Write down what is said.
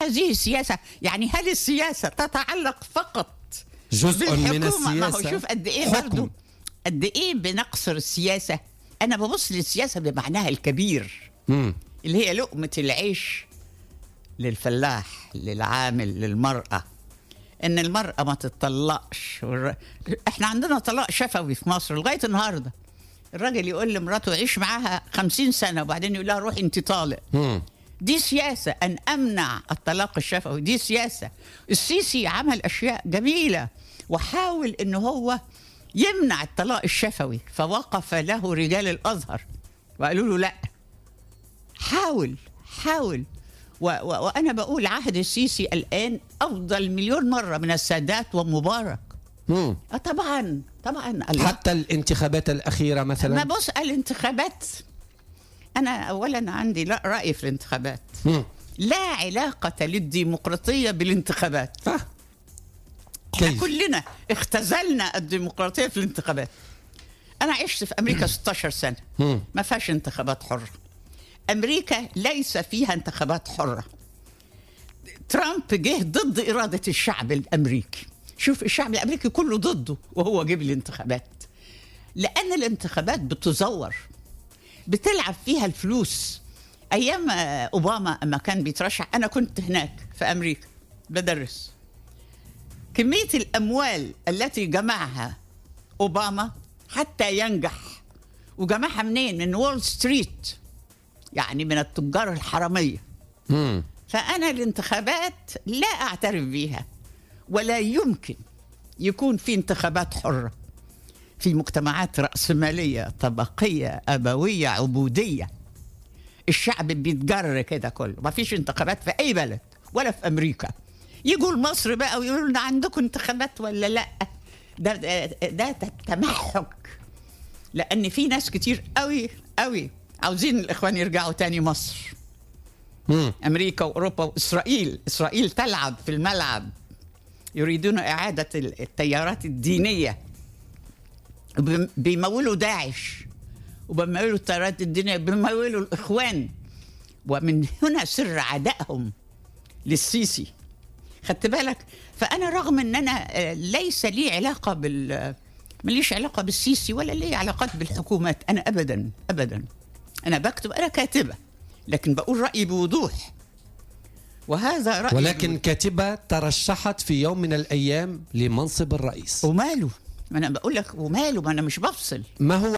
هذه السياسة يعني هل السياسة تتعلق فقط جزء من بالحكومة ما هو السياسة شوف قد ايه حكم. برضو قد ايه بنقصر السياسة انا ببص للسياسة بمعناها الكبير مم. اللي هي لقمة العيش للفلاح للعامل للمرأة ان المرأة ما تتطلقش والر... احنا عندنا طلاق شفوي في مصر لغاية النهاردة الراجل يقول لمراته عيش معاها خمسين سنة وبعدين يقول لها روحي انت طالق مم. دي سياسة أن أمنع الطلاق الشفوي دي سياسة السيسي عمل أشياء جميلة وحاول أنه هو يمنع الطلاق الشفوي فوقف له رجال الأزهر وقالوا له لا حاول حاول و و وأنا بقول عهد السيسي الآن أفضل مليون مرة من السادات ومبارك مم. آه طبعا طبعا الله حتى الانتخابات الأخيرة ما مثلا بص الانتخابات أنا أولا عندي لا رأي في الانتخابات مم. لا علاقة للديمقراطية بالانتخابات آه. احنا كيف؟ كلنا اختزلنا الديمقراطية في الانتخابات أنا عشت في أمريكا 16 سنة مم. ما فيهاش انتخابات حرة أمريكا ليس فيها انتخابات حرة ترامب جه ضد إرادة الشعب الأمريكي شوف الشعب الأمريكي كله ضده وهو جيب الانتخابات لأن الانتخابات بتزور بتلعب فيها الفلوس ايام آه، اوباما اما كان بيترشح انا كنت هناك في امريكا بدرس كميه الاموال التي جمعها اوباما حتى ينجح وجمعها منين من وول ستريت يعني من التجار الحراميه مم. فأنا الانتخابات لا أعترف بها ولا يمكن يكون في انتخابات حرة في مجتمعات رأسمالية طبقية أبوية عبودية الشعب بيتجر كده كله ما فيش انتخابات في أي بلد ولا في أمريكا يجوا لمصر بقى ويقولوا لنا عندكم انتخابات ولا لا ده ده, ده تمحك لأن في ناس كتير قوي قوي عاوزين الإخوان يرجعوا تاني مصر مم. امريكا واوروبا واسرائيل اسرائيل تلعب في الملعب يريدون اعاده ال- التيارات الدينيه بم- بيمولوا داعش وبيمولوا التيارات الدينيه بيمولوا الاخوان ومن هنا سر عدائهم للسيسي خدت بالك فانا رغم ان انا آه، ليس لي علاقه بال ماليش علاقه بالسيسي ولا لي علاقات بالحكومات انا ابدا ابدا انا بكتب انا كاتبه لكن بقول رايي بوضوح وهذا رايي ولكن كاتبة ترشحت في يوم من الأيام لمنصب الرئيس وماله ما انا بقول لك وماله ما انا مش بفصل ما هو